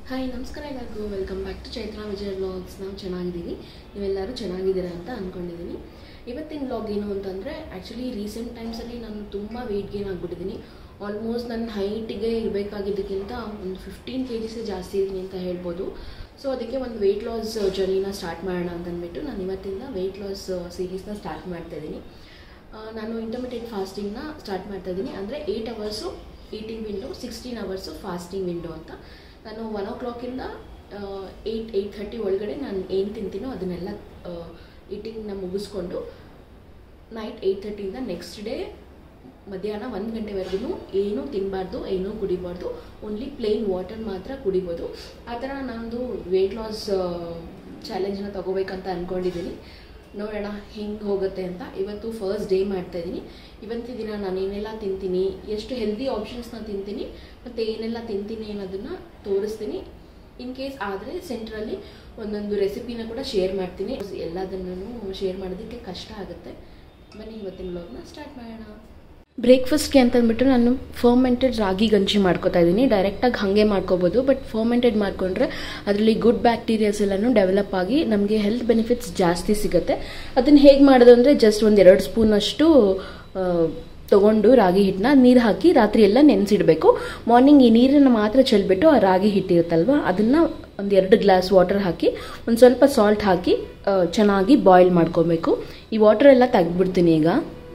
hi ನಮಸ್ಕಾರ ಎಲ್ಲರಿಗೂ welcome back to Chaitra Vijay vlogs ನಾವು ಚೆನ್ನಾಗಿದ್ದೀವಿ ನೀವೆಲ್ಲರೂ ಚೆನ್ನಾಗಿದ್ದೀರಾ ಅಂತ ಅಂದ್ಕೊಂಡಿದ್ದೀನಿ ಇವತ್ತಿನ ವ್ಲಾಗ್ ಏನು ಅಂತಂದರೆ ಆ್ಯಕ್ಚುಲಿ ರೀಸೆಂಟ್ ಟೈಮ್ಸಲ್ಲಿ ನಾನು ತುಂಬ ವೆಯ್ಟ್ ಗೇನ್ ಆಗಿಬಿಟ್ಟಿದ್ದೀನಿ ಆಲ್ಮೋಸ್ಟ್ ನನ್ನ ಹೈಟಿಗೆ ಇರಬೇಕಾಗಿದ್ದಕ್ಕಿಂತ ಒಂದು ಫಿಫ್ಟೀನ್ ಕೆ ಜಿಸೇ ಜಾಸ್ತಿ ಇದ್ದೀನಿ ಅಂತ ಹೇಳ್ಬೋದು ಸೊ ಅದಕ್ಕೆ ಒಂದು ವೆಯ್ಟ್ ಲಾಸ್ ಜರ್ನಿನ ಸ್ಟಾರ್ಟ್ ಮಾಡೋಣ ಅಂತ ಅಂದ್ಬಿಟ್ಟು ನಾನು ಇವತ್ತಿಂದ ವೆಯ್ಟ್ ಲಾಸ್ ಸೀರೀಸ್ನ ಸ್ಟಾರ್ಟ್ ಮಾಡ್ತಾ ಇದ್ದೀನಿ ಆ, ನಾನು ಇಂಟರ್ಮಿಟೆಂಟ್ ಫಾಸ್ಟಿಂಗ್ನ ಸ್ಟಾರ್ಟ್ ಮಾಡ್ತಾ ಇದ್ದೀನಿ ಅಂದರೆ eight hours eating window sixteen hours fasting window ಅಂತ ನಾನು ಒನ್ ಓ ಕ್ಲಾಕಿಂದ ಏಯ್ಟ್ ಏಯ್ಟ್ ಥರ್ಟಿ ಒಳಗಡೆ ನಾನು ಏನು ತಿಂತೀನೋ ಅದನ್ನೆಲ್ಲ ಈಟಿಂಗ್ನ ಮುಗಿಸ್ಕೊಂಡು ನೈಟ್ ಏಯ್ಟ್ ಥರ್ಟಿಯಿಂದ ನೆಕ್ಸ್ಟ್ ಡೇ ಮಧ್ಯಾಹ್ನ ಒಂದು ಗಂಟೆವರೆಗೂ ಏನೂ ತಿನ್ನಬಾರ್ದು ಏನೂ ಕುಡಿಬಾರ್ದು ಓನ್ಲಿ ಪ್ಲೇನ್ ವಾಟರ್ ಮಾತ್ರ ಕುಡಿಬೋದು ಆ ಥರ ನಂದು ವೆಯ್ಟ್ ಲಾಸ್ ಚಾಲೆಂಜ್ನ ತೊಗೋಬೇಕಂತ ಅಂದ್ಕೊಂಡಿದ್ದೀನಿ ನೋಡೋಣ ಹೆಂಗೆ ಹೋಗುತ್ತೆ ಅಂತ ಇವತ್ತು ಫಸ್ಟ್ ಡೇ ಮಾಡ್ತಾ ಇದ್ದೀನಿ ಇವತ್ತಿನ ದಿನ ನಾನು ಏನೆಲ್ಲ ತಿಂತೀನಿ ಎಷ್ಟು ಹೆಲ್ದಿ ಆಪ್ಷನ್ಸ್ನ ತಿಂತೀನಿ ಮತ್ತು ಏನೆಲ್ಲ ತಿಂತೀನಿ ಅನ್ನೋದನ್ನು ತೋರಿಸ್ತೀನಿ ಇನ್ ಕೇಸ್ ಆದರೆ ಸೆಂಟ್ರಲ್ಲಿ ಒಂದೊಂದು ರೆಸಿಪಿನ ಕೂಡ ಶೇರ್ ಮಾಡ್ತೀನಿ ಎಲ್ಲದನ್ನು ಶೇರ್ ಮಾಡೋದಕ್ಕೆ ಕಷ್ಟ ಆಗುತ್ತೆ ಬನ್ನಿ ಇವತ್ತಿನ ವ್ಲಾಗ್ನ ಸ್ಟಾರ್ಟ್ ಮಾಡೋಣ ಬ್ರೇಕ್ಫಾಸ್ಟ್ಗೆ ಅಂತಂದ್ಬಿಟ್ಟು ನಾನು ಫರ್ಮೆಂಟೆಡ್ ರಾಗಿ ಗಂಜಿ ಮಾಡ್ಕೋತಾ ಇದ್ದೀನಿ ಡೈರೆಕ್ಟಾಗಿ ಹಾಗೆ ಮಾಡ್ಕೋಬೋದು ಬಟ್ ಫರ್ಮೆಂಟೆಡ್ ಮಾಡ್ಕೊಂಡ್ರೆ ಅದರಲ್ಲಿ ಗುಡ್ ಬ್ಯಾಕ್ಟೀರಿಯಾಸ್ ಎಲ್ಲನೂ ಡೆವಲಪ್ ಆಗಿ ನಮಗೆ ಹೆಲ್ತ್ ಬೆನಿಫಿಟ್ಸ್ ಜಾಸ್ತಿ ಸಿಗುತ್ತೆ ಅದನ್ನು ಹೇಗೆ ಮಾಡೋದು ಅಂದರೆ ಜಸ್ಟ್ ಒಂದು ಎರಡು ಸ್ಪೂನಷ್ಟು ತೊಗೊಂಡು ರಾಗಿ ಹಿಟ್ಟನ್ನ ನೀರು ಹಾಕಿ ರಾತ್ರಿ ಎಲ್ಲ ನೆನೆಸಿಡಬೇಕು ಮಾರ್ನಿಂಗ್ ಈ ನೀರನ್ನು ಮಾತ್ರ ಚೆಲ್ಬಿಟ್ಟು ಆ ರಾಗಿ ಹಿಟ್ಟಿರುತ್ತಲ್ವ ಅದನ್ನು ಒಂದು ಎರಡು ಗ್ಲಾಸ್ ವಾಟರ್ ಹಾಕಿ ಒಂದು ಸ್ವಲ್ಪ ಸಾಲ್ಟ್ ಹಾಕಿ ಆ, ಚೆನ್ನಾಗಿ ಬಾಯ್ಲ್ ಮಾಡ್ಕೊಬೇಕು ಈ ವಾಟರ್ ಎಲ್ಲ ತೆಗ್ದ್ಬಿಡ್ತೀನಿ ಈಗ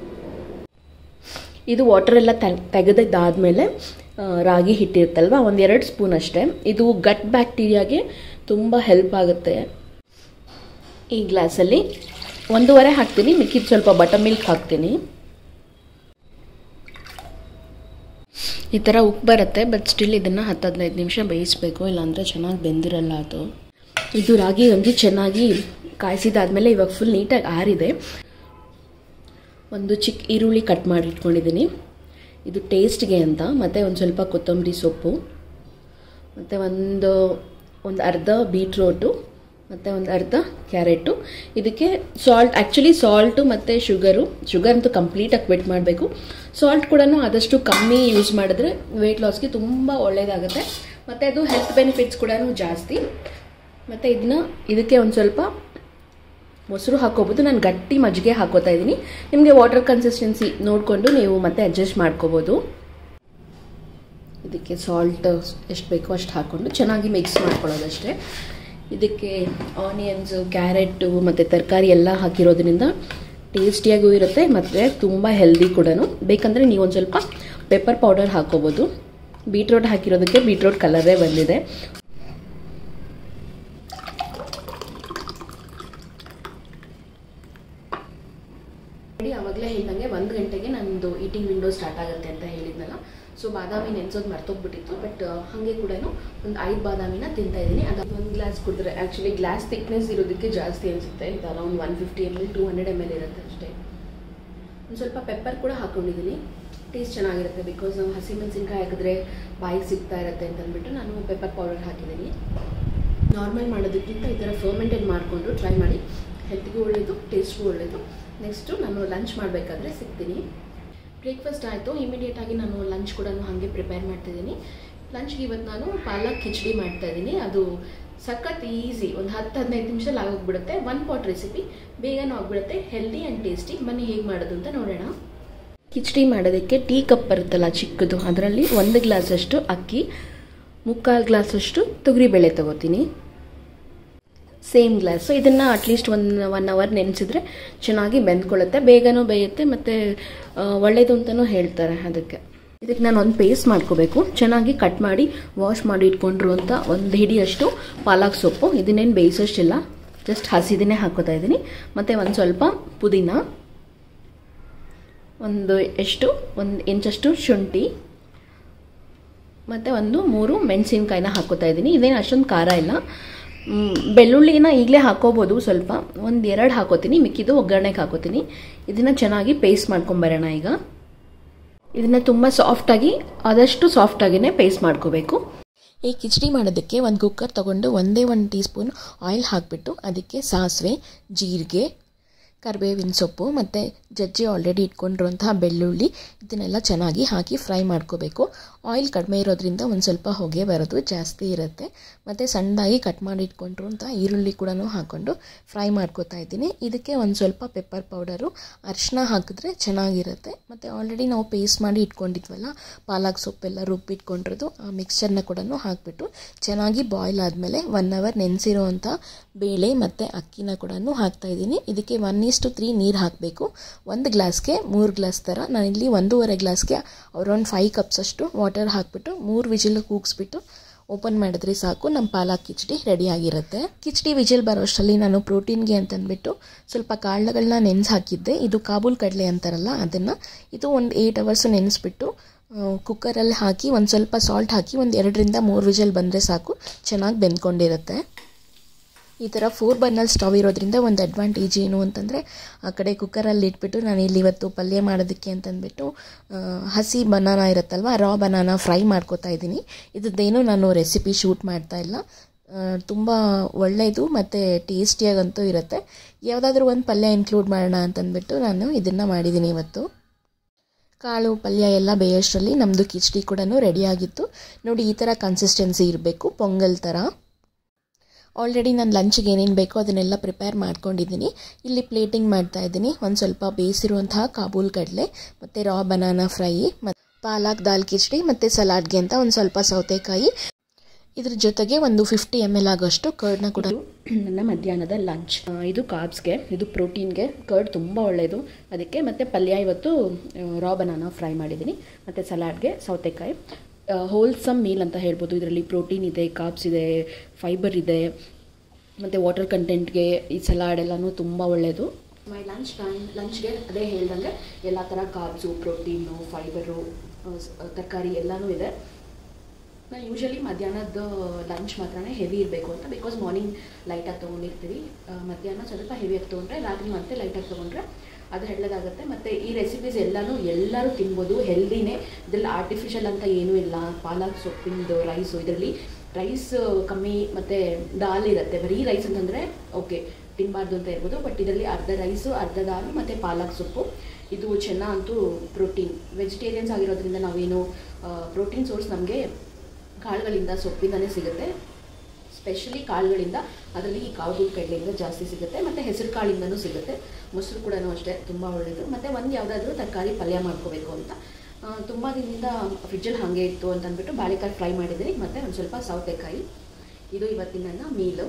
ಇದು ವಾಟರ್ ಎಲ್ಲ ತೆಗೆದಾದ್ಮೇಲೆ ರಾಗಿ ಹಿಟ್ಟಿರುತ್ತಲ್ವ ಒಂದೆರಡು ಸ್ಪೂನ್ ಅಷ್ಟೇ ಇದು ಗಟ್ ಬ್ಯಾಕ್ಟೀರಿಯಾಗೆ ತುಂಬ ಹೆಲ್ಪ್ ಆಗುತ್ತೆ ಈ ಗ್ಲಾಸಲ್ಲಿ ಒಂದೂವರೆ ಹಾಕ್ತೀನಿ ಮಿಕ್ಕಿದ ಸ್ವಲ್ಪ ಬಟರ್ ಮಿಲ್ಕ್ ಹಾಕ್ತೀನಿ ಈ ಥರ ಉಪ್ಪು ಬರುತ್ತೆ ಬಟ್ ಸ್ಟಿಲ್ ಇದನ್ನು ಹತ್ತು ಹದಿನೈದು ನಿಮಿಷ ಬೇಯಿಸಬೇಕು ಇಲ್ಲಾಂದರೆ ಚೆನ್ನಾಗಿ ಬೆಂದಿರಲ್ಲ ಅದು ಇದು ರಾಗಿ ಗಂಜಿ ಚೆನ್ನಾಗಿ ಕಾಯಿಸಿದಾದ್ಮೇಲೆ ಇವಾಗ ಫುಲ್ ನೀಟಾಗಿ ಆರಿದೆ ಒಂದು ಚಿಕ್ಕ ಈರುಳ್ಳಿ ಕಟ್ ಮಾಡಿ ಇಟ್ಕೊಂಡಿದ್ದೀನಿ ಇದು ಟೇಸ್ಟ್ಗೆ ಅಂತ ಮತ್ತು ಒಂದು ಸ್ವಲ್ಪ ಕೊತ್ತಂಬರಿ ಸೊಪ್ಪು ಮತ್ತು ಒಂದು ಒಂದು ಅರ್ಧ ಬೀಟ್ರೋಟು ಮತ್ತು ಒಂದು ಅರ್ಧ ಕ್ಯಾರೆಟು ಇದಕ್ಕೆ ಸಾಲ್ಟ್ ಆ್ಯಕ್ಚುಲಿ ಸಾಲ್ಟು ಮತ್ತು ಶುಗರು ಶುಗರ್ ಅಂತೂ ಕಂಪ್ಲೀಟಾಗಿ ಕ್ವಿಟ್ ಮಾಡಬೇಕು ಸಾಲ್ಟ್ ಕೂಡ ಆದಷ್ಟು ಕಮ್ಮಿ ಯೂಸ್ ಮಾಡಿದ್ರೆ ವೆಯ್ಟ್ ಲಾಸ್ಗೆ ತುಂಬ ಒಳ್ಳೆಯದಾಗುತ್ತೆ ಮತ್ತು ಅದು ಹೆಲ್ತ್ ಬೆನಿಫಿಟ್ಸ್ ಕೂಡ ಜಾಸ್ತಿ ಮತ್ತು ಇದನ್ನ ಇದಕ್ಕೆ ಒಂದು ಸ್ವಲ್ಪ ಮೊಸರು ಹಾಕೋಬೋದು ನಾನು ಗಟ್ಟಿ ಮಜ್ಜಿಗೆ ಹಾಕೋತಾ ಇದ್ದೀನಿ ನಿಮಗೆ ವಾಟರ್ ಕನ್ಸಿಸ್ಟೆನ್ಸಿ ನೋಡಿಕೊಂಡು ನೀವು ಮತ್ತೆ ಅಡ್ಜಸ್ಟ್ ಮಾಡ್ಕೋಬೋದು ಇದಕ್ಕೆ ಸಾಲ್ಟ್ ಎಷ್ಟು ಬೇಕೋ ಅಷ್ಟು ಹಾಕ್ಕೊಂಡು ಚೆನ್ನಾಗಿ ಮಿಕ್ಸ್ ಮಾಡ್ಕೊಳ್ಳೋದಷ್ಟೇ ಇದಕ್ಕೆ ಆನಿಯನ್ಸು ಕ್ಯಾರೆಟು ಮತ್ತು ತರಕಾರಿ ಎಲ್ಲ ಹಾಕಿರೋದ್ರಿಂದ ಟೇಸ್ಟಿಯಾಗೂ ಇರುತ್ತೆ ಮತ್ತು ತುಂಬ ಹೆಲ್ದಿ ಕೂಡ ಬೇಕಂದರೆ ನೀವು ಒಂದು ಸ್ವಲ್ಪ ಪೆಪ್ಪರ್ ಪೌಡರ್ ಹಾಕೋಬೋದು ಬೀಟ್ರೋಟ್ ಹಾಕಿರೋದಕ್ಕೆ ಬೀಟ್ರೋಟ್ ಕಲರೇ ಬಂದಿದೆ ನೋಡಿ ಆವಾಗಲೇ ಹೇಳ್ದಂಗೆ ಒಂದು ಗಂಟೆಗೆ ನಂದು ಈಟಿಂಗ್ ವಿಂಡೋ ಸ್ಟಾರ್ಟ್ ಆಗುತ್ತೆ ಅಂತ ಹೇಳಿದ್ನಲ್ಲ ಸೊ ಬಾದಾಮಿ ನೆನೆಸೋದು ಮರ್ತೋಗ್ಬಿಟ್ಟಿತ್ತು ಬಟ್ ಹಾಗೆ ಕೂಡ ಒಂದು ಐದು ಬಾದಾಮಿನ ತಿಂತಾ ಇದ್ದೀನಿ ಅದು ಒಂದು ಗ್ಲಾಸ್ ಕುಡಿದ್ರೆ ಆ್ಯಕ್ಚುಲಿ ಗ್ಲಾಸ್ ಥಿಕ್ನೆಸ್ ಇರೋದಕ್ಕೆ ಜಾಸ್ತಿ ಅನಿಸುತ್ತೆ ಇದು around one fifty M L two hundred M L ಇರುತ್ತೆ ಅಷ್ಟೇ ಒಂದು ಸ್ವಲ್ಪ ಪೆಪ್ಪರ್ ಕೂಡ ಹಾಕೊಂಡಿದ್ದೀನಿ ಟೇಸ್ಟ್ ಚೆನ್ನಾಗಿರುತ್ತೆ ಬಿಕಾಸ್ ನಾವು ಹಸಿಮೆಣಸಿನ್ಕಾಯಿ ಹಾಕಿದ್ರೆ ಬಾಯಿಗೆ ಸಿಗ್ತಾ ಇರುತ್ತೆ ಅಂತ ಅಂದ್ಬಿಟ್ಟು ನಾನು ಪೆಪ್ಪರ್ ಪೌಡರ್ ಹಾಕಿದ್ದೀನಿ ನಾರ್ಮಲ್ ಮಾಡೋದಕ್ಕಿಂತ ಈ ಥರ ಫರ್ಮೆಂಟೆಡ್ ಮಾಡಿಕೊಂಡು ಟ್ರೈ ಮಾಡಿ ಹೆಲ್ತ್ಗೂ ಒಳ್ಳೆಯದು ಟೇಸ್ಟ್ಗೂ ಒಳ್ಳೆಯದು ನೆಕ್ಸ್ಟು ನಾನು ಲಂಚ್ ಮಾಡಬೇಕಾದ್ರೆ ಸಿಗ್ತೀನಿ ಬ್ರೇಕ್ಫಾಸ್ಟ್ ಆಯಿತು ಇಮಿಡಿಯೇಟಾಗಿ ನಾನು ಲಂಚ್ ಕೂಡ ಹಾಗೆ ಪ್ರಿಪೇರ್ ಮಾಡ್ತಿದ್ದೀನಿ ಲಂಚ್ಗೆ ಇವತ್ತು ನಾನು ಪಾಲಕ್ ಕಿಚಡಿ ಮಾಡ್ತಾ ಇದ್ದೀನಿ ಅದು ಸಖತ್ ಈಸಿ ಒಂದು ಹತ್ತು ಹದಿನೈದು ನಿಮಿಷದಲ್ಲಿ ಆಗೋಗ್ಬಿಡುತ್ತೆ ಒನ್ ಪಾಟ್ ರೆಸಿಪಿ ಬೇಗನೂ ಆಗ್ಬಿಡುತ್ತೆ ಹೆಲ್ದಿ ಆ್ಯಂಡ್ ಟೇಸ್ಟಿ ಬನ್ನಿ ಹೇಗೆ ಮಾಡೋದು ಅಂತ ನೋಡೋಣ ಕಿಚಡಿ ಮಾಡೋದಕ್ಕೆ ಟೀ ಕಪ್ ಬರುತ್ತಲ್ಲ ಚಿಕ್ಕದು ಅದರಲ್ಲಿ ಒಂದು ಗ್ಲಾಸಷ್ಟು ಅಕ್ಕಿ ಮುಕ್ಕಾಲು ಗ್ಲಾಸಷ್ಟು ತೊಗರಿಬೇಳೆ ತಗೋತೀನಿ ಸೇಮ್ ಗ್ಲಾಸು ಇದನ್ನು ಅಟ್ಲೀಸ್ಟ್ ಒನ್ ಒನ್ ಅವರ್ ನೆನೆಸಿದ್ರೆ ಚೆನ್ನಾಗಿ ಬೆಂದ್ಕೊಳ್ಳುತ್ತೆ ಬೇಗನೂ ಬೇಯುತ್ತೆ ಮತ್ತು ಒಳ್ಳೆಯದು ಅಂತಲೂ ಹೇಳ್ತಾರೆ ಅದಕ್ಕೆ ಇದಕ್ಕೆ ನಾನು ಒಂದು ಪೇಸ್ಟ್ ಮಾಡ್ಕೋಬೇಕು ಚೆನ್ನಾಗಿ ಕಟ್ ಮಾಡಿ ವಾಶ್ ಮಾಡಿ ಇಟ್ಕೊಂಡ್ರು ಅಂತ ಒಂದು ಹಿಡಿಯಷ್ಟು ಪಾಲಕ್ ಸೊಪ್ಪು ಇದನ್ನೇನು ಬೇಯಿಸೋಷ್ಟಿಲ್ಲ ಜಸ್ಟ್ ಹಸಿದನ್ನೇ ಹಾಕೋತಾ ಇದ್ದೀನಿ ಮತ್ತು ಒಂದು ಸ್ವಲ್ಪ ಪುದೀನ ಒಂದು ಎಷ್ಟು ಒಂದು ಇಂಚಷ್ಟು ಶುಂಠಿ ಮತ್ತು ಒಂದು ಮೂರು ಮೆಣಸಿನ್ಕಾಯಿನ ಹಾಕೋತಾ ಇದ್ದೀನಿ ಇದೇನು ಅಷ್ಟೊಂದು ಖಾರ ಇಲ್ಲ ಮ್, ಬೆಳ್ಳುಳ್ಳಿನ ಈಗಲೇ ಹಾಕೋಬೋದು ಸ್ವಲ್ಪ ಒಂದು ಎರಡು ಹಾಕೋತೀನಿ ಮಿಕ್ಕಿದ್ದು ಒಗ್ಗರಣೆಗೆ ಹಾಕೋತೀನಿ ಇದನ್ನು ಚೆನ್ನಾಗಿ ಪೇಸ್ಟ್ ಮಾಡ್ಕೊಂಬರೋಣ ಈಗ ಇದನ್ನು ತುಂಬ ಸಾಫ್ಟಾಗಿ ಆದಷ್ಟು ಸಾಫ್ಟಾಗಿಯೇ ಪೇಸ್ಟ್ ಮಾಡ್ಕೋಬೇಕು ಈ ಕಿಚಡಿ ಮಾಡೋದಕ್ಕೆ ಒಂದು ಕುಕ್ಕರ್ ತೊಗೊಂಡು ಒಂದೇ ಒಂದು ಟೀ ಸ್ಪೂನ್ ಆಯಿಲ್ ಹಾಕಿಬಿಟ್ಟು ಅದಕ್ಕೆ ಸಾಸಿವೆ ಜೀರಿಗೆ ಕರಿಬೇವಿನ ಸೊಪ್ಪು ಮತ್ತು ಜಜ್ಜಿ ಆಲ್ರೆಡಿ ಇಟ್ಕೊಂಡಿರುವಂತಹ ಬೆಳ್ಳುಳ್ಳಿ ಇದನ್ನೆಲ್ಲ ಚೆನ್ನಾಗಿ ಹಾಕಿ ಫ್ರೈ ಮಾಡ್ಕೋಬೇಕು ಆಯಿಲ್ ಕಡಿಮೆ ಇರೋದ್ರಿಂದ ಒಂದು ಸ್ವಲ್ಪ ಹೊಗೆ ಬರೋದು ಜಾಸ್ತಿ ಇರುತ್ತೆ ಮತ್ತು ಸಣ್ಣದಾಗಿ ಕಟ್ ಮಾಡಿ ಇಟ್ಕೊಂಡಿರುವಂಥ ಈರುಳ್ಳಿ ಕೂಡ ಹಾಕ್ಕೊಂಡು ಫ್ರೈ ಮಾಡ್ಕೋತಾ ಇದ್ದೀನಿ ಇದಕ್ಕೆ ಒಂದು ಸ್ವಲ್ಪ ಪೆಪ್ಪರ್ ಪೌಡರು ಅರಿಶಿನ ಹಾಕಿದ್ರೆ ಚೆನ್ನಾಗಿರುತ್ತೆ ಮತ್ತು ಆಲ್ರೆಡಿ ನಾವು ಪೇಸ್ಟ್ ಮಾಡಿ ಇಟ್ಕೊಂಡಿದ್ವಲ್ಲ ಪಾಲಕ್ ಸೊಪ್ಪೆಲ್ಲ ರುಬ್ಬಿಟ್ಕೊಂಡಿರೋದು ಆ ಮಿಕ್ಸ್ಚರ್ನ ಕೂಡ ಹಾಕಿಬಿಟ್ಟು ಚೆನ್ನಾಗಿ ಬಾಯ್ಲ್ ಆದಮೇಲೆ ಒನ್ ಅವರ್ ನೆನೆಸಿರೋವಂಥ ಬೇಳೆ ಮತ್ತು ಅಕ್ಕಿನ ಕೂಡ ಹಾಕ್ತಾಯಿದ್ದೀನಿ ಇದಕ್ಕೆ ಒನ್ ಈಸ್ಟು ತ್ರೀ ನೀರು ಹಾಕಬೇಕು ಒಂದು ಗ್ಲಾಸ್ಗೆ ಮೂರು ಗ್ಲಾಸ್ ಥರ ನಾನಿಲ್ಲಿ ಒಂದೂವರೆ ಗ್ಲಾಸ್ಗೆ ಅರೌಂಡ್ ಫೈವ್ ಕಪ್ಸಷ್ಟು ವಾಟರ್ ಹಾಕಿಬಿಟ್ಟು ಮೂರು ವಿಜಿಲ್ ಕೂಗಿಸ್ಬಿಟ್ಟು ಓಪನ್ ಮಾಡಿದ್ರೆ ಸಾಕು ನಮ್ಮ ಪಾಲಕ್ ಕಿಚಡಿ ರೆಡಿಯಾಗಿರುತ್ತೆ ಕಿಚಡಿ ವಿಜಿಲ್ ಬರೋ ಅಷ್ಟರಲ್ಲಿ ನಾನು ಪ್ರೋಟೀನ್ಗೆ ಅಂತಂದ್ಬಿಟ್ಟು ಸ್ವಲ್ಪ ಕಾಳುಗಳನ್ನ ನೆನೆಸಿ ಹಾಕಿದ್ದೆ ಇದು ಕಾಬೂಲ್ ಕಡಲೆ ಅಂತಾರಲ್ಲ ಅದನ್ನು ಇದು ಒಂದು ಏಯ್ಟ್ ಅವರ್ಸು ನೆನೆಸ್ಬಿಟ್ಟು ಕುಕ್ಕರಲ್ಲಿ ಹಾಕಿ ಒಂದು ಸ್ವಲ್ಪ ಸಾಲ್ಟ್ ಹಾಕಿ ಒಂದು ಎರಡರಿಂದ ಮೂರು ವಿಜಲ್ ಬಂದರೆ ಸಾಕು ಚೆನ್ನಾಗಿ ಬೆಂದ್ಕೊಂಡಿರುತ್ತೆ ಈ ಥರ ಫೋರ್ ಬರ್ನಲ್ ಸ್ಟವ್ ಇರೋದ್ರಿಂದ ಒಂದು ಅಡ್ವಾಂಟೇಜ್ ಏನು ಅಂತಂದರೆ ಆ ಕಡೆ ಕುಕ್ಕರಲ್ಲಿ ಇಟ್ಬಿಟ್ಟು ನಾನು ಇಲ್ಲಿ ಇವತ್ತು ಪಲ್ಯ ಮಾಡೋದಕ್ಕೆ ಅಂತಂದ್ಬಿಟ್ಟು ಹಸಿ ಬನಾನ ಇರುತ್ತಲ್ವ ರಾ ಬನಾನ ಫ್ರೈ ಮಾಡ್ಕೋತಾ ಇದ್ದೀನಿ ಇದ್ರದ್ದೇನು ನಾನು ರೆಸಿಪಿ ಶೂಟ್ ಮಾಡ್ತಾ ಇಲ್ಲ ತುಂಬ ಒಳ್ಳೆಯದು ಮತ್ತು ಟೇಸ್ಟಿಯಾಗಂತೂ ಇರುತ್ತೆ ಯಾವುದಾದ್ರೂ ಒಂದು ಪಲ್ಯ ಇನ್ಕ್ಲೂಡ್ ಮಾಡೋಣ ಅಂತಂದ್ಬಿಟ್ಟು ನಾನು ಇದನ್ನು ಮಾಡಿದ್ದೀನಿ ಇವತ್ತು ಕಾಳು ಪಲ್ಯ ಎಲ್ಲ ಬೇಯೋಷ್ಟರಲ್ಲಿ ನಮ್ಮದು ಕಿಚಡಿ ಕೂಡ ರೆಡಿಯಾಗಿತ್ತು ನೋಡಿ ಈ ಥರ ಕನ್ಸಿಸ್ಟೆನ್ಸಿ ಇರಬೇಕು ಪೊಂಗಲ್ ಥರ ಆಲ್ರೆಡಿ ನಾನು ಲಂಚ್ಗೆ ಏನೇನು ಬೇಕೋ ಅದನ್ನೆಲ್ಲ ಪ್ರಿಪೇರ್ ಮಾಡ್ಕೊಂಡಿದ್ದೀನಿ ಇಲ್ಲಿ ಪ್ಲೇಟಿಂಗ್ ಮಾಡ್ತಾ ಇದ್ದೀನಿ ಒಂದು ಸ್ವಲ್ಪ ಬೇಯಿಸಿರುವಂತಹ ಕಾಬೂಲ್ ಕಡಲೆ ಮತ್ತು ರಾ ಬನಾನಾ ಫ್ರೈ ಮತ್ತು ಪಾಲಕ್ ದಾಲ್ ಕಿಚಡಿ ಮತ್ತು ಸಲಾಡ್ಗೆ ಅಂತ ಒಂದು ಸ್ವಲ್ಪ ಸೌತೆಕಾಯಿ ಇದ್ರ ಜೊತೆಗೆ ಒಂದು ಫಿಫ್ಟಿ ಎಮ್ ಎಲ್ ಆಗೋಷ್ಟು ಕರ್ಡ್ನ ಕೂಡ ನನ್ನ ಮಧ್ಯಾಹ್ನದ ಲಂಚ್ ಇದು ಕಾರ್ಬ್ಸ್ಗೆ ಇದು ಪ್ರೋಟೀನ್ಗೆ ಕರ್ಡ್ ತುಂಬ ಒಳ್ಳೆಯದು ಅದಕ್ಕೆ ಮತ್ತು ಪಲ್ಯ ಇವತ್ತು ರಾ ಬನಾನಾ ಫ್ರೈ ಮಾಡಿದ್ದೀನಿ ಮತ್ತು ಸಲಾಡ್ಗೆ ಸೌತೆಕಾಯಿ ಹೋಲ್ಸಮ್ ಮೀಲ್ ಅಂತ ಹೇಳ್ಬೋದು ಇದರಲ್ಲಿ ಪ್ರೋಟೀನ್ ಇದೆ ಕಾರ್ಬ್ಸ್ ಇದೆ ಫೈಬರ್ ಇದೆ ಮತ್ತು ವಾಟರ್ ಕಂಟೆಂಟ್ಗೆ ಈ ಸಲಾಡ್ ಎಲ್ಲನೂ ತುಂಬ ಒಳ್ಳೆಯದು ಮೈ ಲಂಚ್ ಟೈಮ್ ಲಂಚ್ಗೆ ಅದೇ ಹೇಳ್ದಂಗೆ ಎಲ್ಲ ಥರ ಕಾರ್ಬ್ಸು ಪ್ರೋಟೀನು ಫೈಬರು ತರಕಾರಿ ಎಲ್ಲನೂ ಇದೆ ನಾನು ಯೂಶಲಿ ಮಧ್ಯಾಹ್ನದ ಲಂಚ್ ಮಾತ್ರನೇ ಹೆವಿ ಇರಬೇಕು ಅಂತ ಬಿಕಾಸ್ ಮಾರ್ನಿಂಗ್ ಲೈಟಾಗಿ ತೊಗೊಂಡಿರ್ತೀವಿ ಮಧ್ಯಾಹ್ನ ಸ್ವಲ್ಪ ಹೆವಿಯಾಗಿ ತೊಗೊಂಡ್ರೆ ರಾತ್ರಿ ಮತ್ತೆ ಲೈಟಾಗಿ ತೊಗೊಂಡ್ರೆ ಅದು ಒಳ್ಳೆದಾಗುತ್ತೆ ಮತ್ತು ಈ ರೆಸಿಪೀಸ್ ಎಲ್ಲನೂ ಎಲ್ಲರೂ ತಿನ್ಬೋದು ಹೆಲ್ದಿನೇ ಇದರಲ್ಲಿ ಆರ್ಟಿಫಿಷಿಯಲ್ ಅಂತ ಏನೂ ಇಲ್ಲ ಪಾಲಕ್ ಸೊಪ್ಪಿಂದು ರೈಸು ಇದರಲ್ಲಿ ರೈಸ್ ಕಮ್ಮಿ ಮತ್ತು ದಾಲ್ ಇರುತ್ತೆ ಬರೀ ರೈಸ್ ಅಂತಂದರೆ ಓಕೆ ತಿನ್ನಬಾರ್ದು ಅಂತ ಇರ್ಬೋದು ಬಟ್ ಇದರಲ್ಲಿ ಅರ್ಧ ರೈಸು ಅರ್ಧ ದಾಲು ಮತ್ತು ಪಾಲಕ್ ಸೊಪ್ಪು ಇದು ಚೆನ್ನಾಗಂತೂ ಪ್ರೋಟೀನ್ ವೆಜಿಟೇರಿಯನ್ಸ್ ಆಗಿರೋದ್ರಿಂದ ನಾವೇನು ಪ್ರೋಟೀನ್ ಸೋರ್ಸ್ ನಮಗೆ ಕಾಳುಗಳಿಂದ ಸೊಪ್ಪಿಂದನೇ ಸಿಗುತ್ತೆ ಸ್ಪೆಷಲಿ ಕಾಳುಗಳಿಂದ ಅದರಲ್ಲಿ ಈ ಕಾಳು ಕಡಲೆಯಿಂದ ಜಾಸ್ತಿ ಸಿಗುತ್ತೆ ಮತ್ತು ಹೆಸರು ಕಾಳಿಂದನೂ ಸಿಗುತ್ತೆ ಮೊಸರು ಕೂಡ ಅಷ್ಟೇ ತುಂಬ ಒಳ್ಳೆಯದು ಮತ್ತು ಒಂದು ಯಾವುದಾದ್ರೂ ತರಕಾರಿ ಪಲ್ಯ ಮಾಡ್ಕೋಬೇಕು ಅಂತ ತುಂಬ ದಿನದಿಂದ ಫ್ರಿಜ್ಜಲ್ಲಿ ಹಾಗೆ ಇತ್ತು ಅಂತ ಅಂದ್ಬಿಟ್ಟು ಬಾಳೆಕಾಯಿ ಫ್ರೈ ಮಾಡಿದ್ದೀನಿ ಮತ್ತು ಒಂದು ಸ್ವಲ್ಪ ಸೌತೆಕಾಯಿ ಇದು ಇವತ್ತಿನ ನನ್ನ ಮೀಲು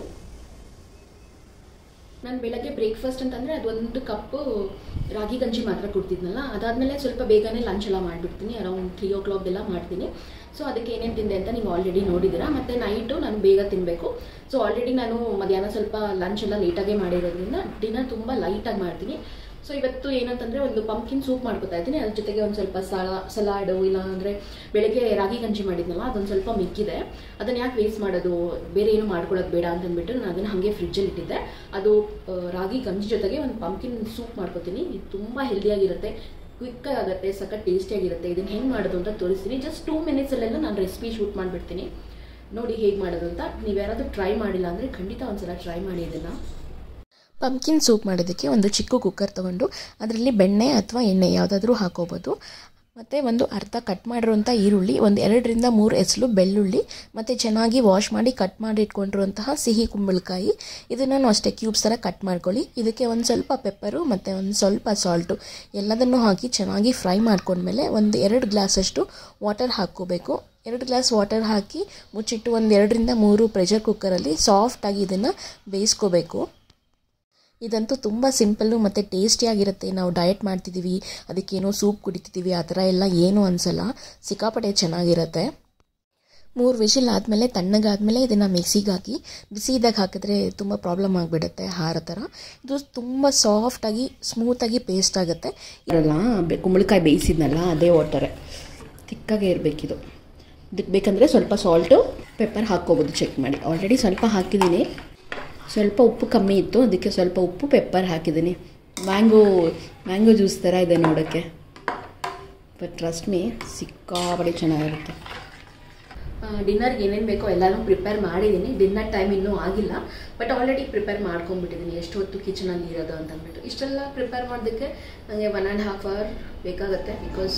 ನಾನು ಬೆಳಗ್ಗೆ ಬ್ರೇಕ್ಫಾಸ್ಟ್ ಅಂತಂದರೆ ಅದೊಂದು ಕಪ್ಪು ರಾಗಿ ಗಂಜಿ ಮಾತ್ರ ಕೊಡ್ತಿದ್ನಲ್ಲ ಅದಾದಮೇಲೆ ಸ್ವಲ್ಪ ಬೇಗನೆ ಲಂಚ್ ಎಲ್ಲ ಮಾಡಿಬಿಡ್ತೀನಿ ಅರೌಂಡ್ ತ್ರೀ ಓ ಕ್ಲಾಕ್ ಎಲ್ಲ ಮಾಡ್ತೀನಿ ಸೊ ಅದಕ್ಕೆ ಏನೇನು ತಿಂದೆ ಅಂತ ನೀವು ಆಲ್ರೆಡಿ ನೋಡಿದ್ದೀರಾ ಮತ್ತು ನೈಟು ನಾನು ಬೇಗ ತಿನ್ನಬೇಕು ಸೊ ಆಲ್ರೆಡಿ ನಾನು ಮಧ್ಯಾಹ್ನ ಸ್ವಲ್ಪ ಲಂಚ್ ಎಲ್ಲ ಲೇಟಾಗೇ ಮಾಡಿರೋದ್ರಿಂದ ಡಿನ್ನರ್ ತುಂಬ ಲೈಟಾಗಿ ಮಾಡ್ತೀನಿ ಸೊ ಇವತ್ತು ಏನಂತಂದರೆ ಒಂದು ಪಂಪ್ಕಿನ್ ಸೂಪ್ ಮಾಡ್ಕೊತಾ ಇದ್ದೀನಿ ಅದ್ರ ಜೊತೆಗೆ ಒಂದು ಸ್ವಲ್ಪ ಸಲಾ ಸಲಾಡು ಇಲ್ಲ ಅಂದರೆ ಬೆಳಗ್ಗೆ ರಾಗಿ ಗಂಜಿ ಮಾಡಿದ್ನಲ್ಲ ಅದೊಂದು ಸ್ವಲ್ಪ ಮಿಕ್ಕಿದೆ ಅದನ್ನು ಯಾಕೆ ವೇಸ್ಟ್ ಮಾಡೋದು ಬೇರೆ ಏನು ಮಾಡ್ಕೊಳ್ಳೋದು ಬೇಡ ಅಂತಂದ್ಬಿಟ್ಟು ನಾನು ಅದನ್ನು ಹಾಗೆ ಫ್ರಿಜ್ಜಲ್ಲಿ ಇಟ್ಟಿದ್ದೆ ಅದು ರಾಗಿ ಗಂಜಿ ಜೊತೆಗೆ ಒಂದು ಪಂಪ್ಕಿನ್ ಸೂಪ್ ಮಾಡ್ಕೊತೀನಿ ಇದು ತುಂಬ ಹೆಲ್ದಿಯಾಗಿರುತ್ತೆ ಕ್ವಿಕ್ಕಾಗಿ ಆಗುತ್ತೆ ಸಖತ್ ಟೇಸ್ಟಿಯಾಗಿರುತ್ತೆ ಇದನ್ನು ಹೆಂಗೆ ಮಾಡೋದು ಅಂತ ತೋರಿಸ್ತೀನಿ ಜಸ್ಟ್ ಟೂ ಮಿನಿಟ್ಸಲ್ಲೆಲ್ಲ ನಾನು ರೆಸಿಪಿ ಶೂಟ್ ಮಾಡಿಬಿಡ್ತೀನಿ ನೋಡಿ ಹೇಗೆ ಮಾಡೋದು ಅಂತ ನೀವು ಯಾರಾದರೂ ಟ್ರೈ ಮಾಡಿಲ್ಲ ಅಂದರೆ ಖಂಡಿತ ಒಂದ್ಸಲ ಟ್ರೈ ಮಾಡಿ ಇದನ್ನು ಪಂಪ್ಕಿನ್ ಸೂಪ್ ಮಾಡೋದಕ್ಕೆ ಒಂದು ಚಿಕ್ಕ ಕುಕ್ಕರ್ ತೊಗೊಂಡು ಅದರಲ್ಲಿ ಬೆಣ್ಣೆ ಅಥವಾ ಎಣ್ಣೆ ಯಾವುದಾದ್ರೂ ಹಾಕೋಬೋದು ಮತ್ತು ಒಂದು ಅರ್ಧ ಕಟ್ ಮಾಡಿರುವಂಥ ಈರುಳ್ಳಿ ಒಂದು ಎರಡರಿಂದ ಮೂರು ಎಸಲು ಬೆಳ್ಳುಳ್ಳಿ ಮತ್ತು ಚೆನ್ನಾಗಿ ವಾಶ್ ಮಾಡಿ ಕಟ್ ಮಾಡಿ ಇಟ್ಕೊಂಡಿರುವಂತಹ ಸಿಹಿ ಕುಂಬಳಕಾಯಿ ಇದನ್ನು ಅಷ್ಟೇ ಕ್ಯೂಬ್ಸ್ ಥರ ಕಟ್ ಮಾಡ್ಕೊಳ್ಳಿ ಇದಕ್ಕೆ ಒಂದು ಸ್ವಲ್ಪ ಪೆಪ್ಪರು ಮತ್ತು ಒಂದು ಸ್ವಲ್ಪ ಸಾಲ್ಟು ಎಲ್ಲದನ್ನು ಹಾಕಿ ಚೆನ್ನಾಗಿ ಫ್ರೈ ಮಾಡ್ಕೊಂಡ್ಮೇಲೆ ಒಂದು ಎರಡು ಗ್ಲಾಸಷ್ಟು ವಾಟರ್ ಹಾಕ್ಕೋಬೇಕು ಎರಡು ಗ್ಲಾಸ್ ವಾಟರ್ ಹಾಕಿ ಮುಚ್ಚಿಟ್ಟು ಒಂದು ಎರಡರಿಂದ ಮೂರು ಪ್ರೆಷರ್ ಕುಕ್ಕರಲ್ಲಿ ಸಾಫ್ಟಾಗಿ ಇದನ್ನು ಬೇಯಿಸ್ಕೋಬೇಕು ಇದಂತೂ ತುಂಬ ಸಿಂಪಲ್ಲು ಮತ್ತು ಟೇಸ್ಟಿಯಾಗಿರುತ್ತೆ ನಾವು ಡಯಟ್ ಮಾಡ್ತಿದ್ದೀವಿ ಅದಕ್ಕೇನೋ ಸೂಪ್ ಕುಡಿತಿದ್ದೀವಿ ಆ ಥರ ಎಲ್ಲ ಏನೂ ಅನಿಸಲ್ಲ ಸಿಕ್ಕಾಪಟ್ಟೆ ಚೆನ್ನಾಗಿರುತ್ತೆ ಮೂರು ವಿಷಿಲ್ ಆದಮೇಲೆ ತಣ್ಣಗಾದ್ಮೇಲೆ ಇದನ್ನು ಮಿಕ್ಸಿಗೆ ಹಾಕಿ ಬಿಸಿ ಇದ್ದಾಗ ಹಾಕಿದ್ರೆ ತುಂಬ ಪ್ರಾಬ್ಲಮ್ ಆಗಿಬಿಡುತ್ತೆ ಹಾರ ಥರ ಇದು ತುಂಬ ಸಾಫ್ಟಾಗಿ ಸ್ಮೂತಾಗಿ ಪೇಸ್ಟ್ ಆಗುತ್ತೆ ಇರಲ್ಲ ಕುಂಬಳಕಾಯಿ ಬೇಯಿಸಿದ್ನಲ್ಲ ಅದೇ ವಾಟರೇ ತಿಕ್ಕಾಗೆ ಇರಬೇಕಿದು ಇದಕ್ಕೆ ಬೇಕಂದರೆ ಸ್ವಲ್ಪ ಸಾಲ್ಟು ಪೆಪ್ಪರ್ ಹಾಕ್ಕೋಬೋದು ಚೆಕ್ ಮಾಡಿ ಆಲ್ರೆಡಿ ಸ್ವಲ್ಪ ಹಾಕಿದ್ದೀನಿ ಸ್ವಲ್ಪ ಉಪ್ಪು ಕಮ್ಮಿ ಇತ್ತು ಅದಕ್ಕೆ ಸ್ವಲ್ಪ ಉಪ್ಪು ಪೆಪ್ಪರ್ ಹಾಕಿದ್ದೀನಿ ಮ್ಯಾಂಗೋ ಮ್ಯಾಂಗೋ ಜ್ಯೂಸ್ ಥರ ಇದೆ ನೋಡೋಕ್ಕೆ ಬಟ್ ಟ್ರಸ್ಟ್ ಮೀ ಸಿಕ್ಕಾಪಟ್ಟೆ ಚೆನ್ನಾಗಿರುತ್ತೆ ಡಿನ್ನರ್ಗೆ ಏನೇನು ಬೇಕೋ ಎಲ್ಲನೂ ಪ್ರಿಪೇರ್ ಮಾಡಿದ್ದೀನಿ ಡಿನ್ನರ್ ಟೈಮ್ ಇನ್ನೂ ಆಗಿಲ್ಲ ಬಟ್ ಆಲ್ರೆಡಿ ಪ್ರಿಪೇರ್ ಮಾಡ್ಕೊಂಡ್ಬಿಟ್ಟಿದ್ದೀನಿ ಎಷ್ಟು ಹೊತ್ತು ಕಿಚನಲ್ಲಿ ಇರೋದು ಅಂತ ಅಂದ್ಬಿಟ್ಟು ಇಷ್ಟೆಲ್ಲ ಪ್ರಿಪೇರ್ ಮಾಡೋದಕ್ಕೆ ನನಗೆ ಒನ್ ಆ್ಯಂಡ್ ಹಾಫ್ ಅವರ್ ಬೇಕಾಗುತ್ತೆ ಬಿಕಾಸ್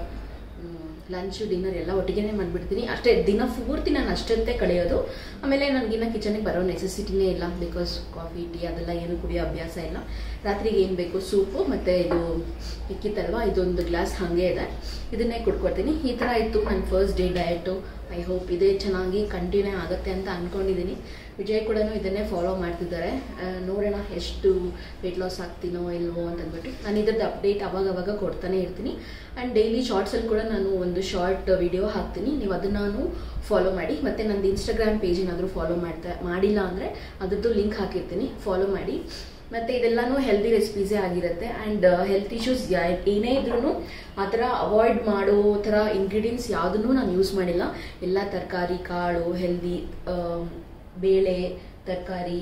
ಲಂಚು ಡಿನ್ನರ್ ಎಲ್ಲ ಒಟ್ಟಿಗೆ ಮಾಡಿಬಿಡ್ತೀನಿ ಅಷ್ಟೇ ದಿನ ಪೂರ್ತಿ ನಾನು ಅಷ್ಟಂತೆ ಕಳೆಯೋದು ಆಮೇಲೆ ನನಗಿನ್ನ ಕಿಚನಿಗೆ ಬರೋ ನೆಸೆಸಿಟಿನೇ ಇಲ್ಲ ಬಿಕಾಸ್ ಕಾಫಿ ಟೀ ಅದೆಲ್ಲ ಏನು ಕುಡಿಯೋ ಅಭ್ಯಾಸ ಇಲ್ಲ ರಾತ್ರಿಗೆ ಏನು ಬೇಕು ಸೂಪು ಮತ್ತು ಇದು ಇಕ್ಕಿತ್ತಲ್ವ ಇದೊಂದು ಗ್ಲಾಸ್ ಹಾಗೆ ಇದೆ ಇದನ್ನೇ ಕುಡ್ಕೊಡ್ತೀನಿ ಈ ಥರ ಇತ್ತು ನನ್ನ first day diet I hope ಇದೇ ಚೆನ್ನಾಗಿ ಕಂಟಿನ್ಯೂ ಆಗುತ್ತೆ ಅಂತ ಅಂದ್ಕೊಂಡಿದ್ದೀನಿ ವಿಜಯ್ ಕೂಡ ಇದನ್ನೇ ಫಾಲೋ ಮಾಡ್ತಿದ್ದಾರೆ ಆ, ನೋಡೋಣ ಎಷ್ಟು ವೆಯ್ಟ್ ಲಾಸ್ ಆಗ್ತೀನೋ ಇಲ್ವೋ ಅಂತಂದ್ಬಿಟ್ಟು ನಾನು ಇದ್ರದ್ದು ಅಪ್ಡೇಟ್ ಅವಾಗ ಅವಾಗ ಕೊಡ್ತಾನೆ ಇರ್ತೀನಿ ಆ್ಯಂಡ್ ಡೈಲಿ ಶಾರ್ಟ್ಸಲ್ಲಿ ಕೂಡ ನಾನು ಒಂದು ಶಾರ್ಟ್ ವಿಡಿಯೋ ಹಾಕ್ತೀನಿ ನೀವು ಅದನ್ನು ಫಾಲೋ ಮಾಡಿ ಮತ್ತು ನಂದು ಇನ್ಸ್ಟಾಗ್ರಾಮ್ ಪೇಜ್ ಏನಾದರೂ ಫಾಲೋ ಮಾಡ್ತಾ ಮಾಡಿಲ್ಲ ಅಂದರೆ ಅದ್ರದ್ದು ಲಿಂಕ್ ಹಾಕಿರ್ತೀನಿ ಫಾಲೋ ಮಾಡಿ ಮತ್ತು ಇದೆಲ್ಲನೂ ಹೆಲ್ದಿ ರೆಸಿಪೀಸೇ ಆಗಿರುತ್ತೆ ಆ್ಯಂಡ್ ಹೆಲ್ತ್ ಇಶ್ಯೂಸ್ ಏನೇ ಇದ್ರೂ ಆ ಥರ ಅವಾಯ್ಡ್ ಮಾಡೋ ಥರ ಇಂಗ್ರೀಡಿಯೆಂಟ್ಸ್ ಯಾವುದನ್ನು ನಾನು ಯೂಸ್ ಮಾಡಿಲ್ಲ ಎಲ್ಲ ತರಕಾರಿ ಕಾಳು ಹೆಲ್ದಿ ಬೇಳೆ ತರಕಾರಿ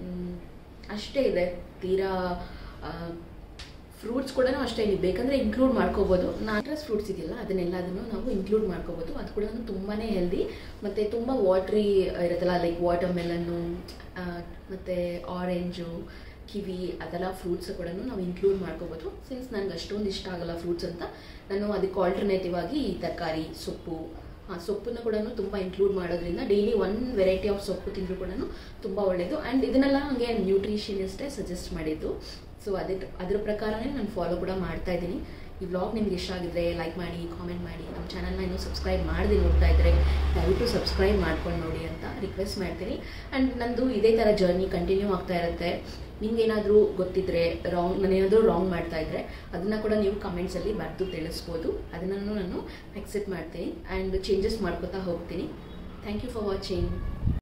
ಅಷ್ಟೇ ಇದೆ ತೀರಾ ಫ್ರೂಟ್ಸ್ ಕೂಡ ಅಷ್ಟೇ ನೀವು ಬೇಕಂದರೆ ಇನ್ಕ್ಲೂಡ್ ಮಾಡ್ಕೋಬೋದು ನಾಟ್ರಸ್ ಫ್ರೂಟ್ಸ್ ಇದೆಯಲ್ಲ ಅದನ್ನೆಲ್ಲದನ್ನು ನಾವು ಇನ್ಕ್ಲೂಡ್ ಮಾಡ್ಕೋಬೋದು ಅದು ಕೂಡ ತುಂಬಾ ಹೆಲ್ದಿ ಮತ್ತು ತುಂಬ ವಾಟ್ರಿ ಇರುತ್ತಲ್ಲ ಲೈಕ್ ವಾಟರ್ ಮೆಲನ್ನು ಮತ್ತು ಆರೆಂಜು ಕಿವಿ ಅದೆಲ್ಲ ಫ್ರೂಟ್ಸ್ ಕೂಡ ನಾವು ಇನ್ಕ್ಲೂಡ್ ಮಾಡ್ಕೋಬೋದು ಸಿನ್ಸ್ ನನಗೆ ಅಷ್ಟೊಂದು ಇಷ್ಟ ಆಗಲ್ಲ ಫ್ರೂಟ್ಸ್ ಅಂತ ನಾನು ಅದಕ್ಕೆ ಆಲ್ಟರ್ನೇಟಿವ್ ಆಗಿ ಈ ತರಕಾರಿ ಸೊಪ್ಪು ಆ ಸೊಪ್ಪನ್ನು ಕೂಡ ತುಂಬ ಇನ್ಕ್ಲೂಡ್ ಮಾಡೋದ್ರಿಂದ ಡೈಲಿ ಒನ್ ವೆರೈಟಿ ಆಫ್ ಸೊಪ್ಪು ತಿಂದರೂ ಕೂಡ ತುಂಬ ಒಳ್ಳೆಯದು ಆ್ಯಂಡ್ ಇದನ್ನೆಲ್ಲ ನನಗೆ ನ್ಯೂಟ್ರಿಷನಿಸ್ಟೇ ಸಜೆಸ್ಟ್ ಮಾಡಿದ್ದು ಸೊ ಅದೇ ಅದ್ರ ಪ್ರಕಾರನೇ ನಾನು ಫಾಲೋ ಕೂಡ ಮಾಡ್ತಾ ಇದ್ದೀನಿ ಈ ವ್ಲಾಗ್ ನಿಮ್ಗೆ ಇಷ್ಟ ಆಗಿದ್ರೆ ಲೈಕ್ ಮಾಡಿ ಕಾಮೆಂಟ್ ಮಾಡಿ ನಮ್ಮ ಚಾನಲ್ನ ಇನ್ನೂ ಸಬ್ಸ್ಕ್ರೈಬ್ ಮಾಡದೆ ನೋಡ್ತಾ ಇದ್ದರೆ ದಯವಿಟ್ಟು ಸಬ್ಸ್ಕ್ರೈಬ್ ಮಾಡ್ಕೊಂಡು ನೋಡಿ ಅಂತ ರಿಕ್ವೆಸ್ಟ್ ಮಾಡ್ತೀನಿ ಆ್ಯಂಡ್ ನಂದು ಇದೇ ಥರ ಜರ್ನಿ ಕಂಟಿನ್ಯೂ ಆಗ್ತಾ ಇರುತ್ತೆ ನಿಮ್ಗೇನಾದರೂ ಗೊತ್ತಿದ್ರೆ ರಾಂಗ್ ನಾನೇನಾದರೂ ರಾಂಗ್ ಮಾಡ್ತಾ ಇದ್ರೆ ಅದನ್ನು ಕೂಡ ನೀವು ಕಮೆಂಟ್ಸಲ್ಲಿ ಬರೆದು ತಿಳಿಸ್ಬೋದು ಅದನ್ನು ನಾನು ಅಕ್ಸೆಪ್ಟ್ ಮಾಡ್ತೀನಿ ಆ್ಯಂಡ್ ಚೇಂಜಸ್ ಮಾಡ್ಕೋತಾ ಹೋಗ್ತೀನಿ ಥ್ಯಾಂಕ್ ಯು ಫಾರ್ ವಾಚಿಂಗ್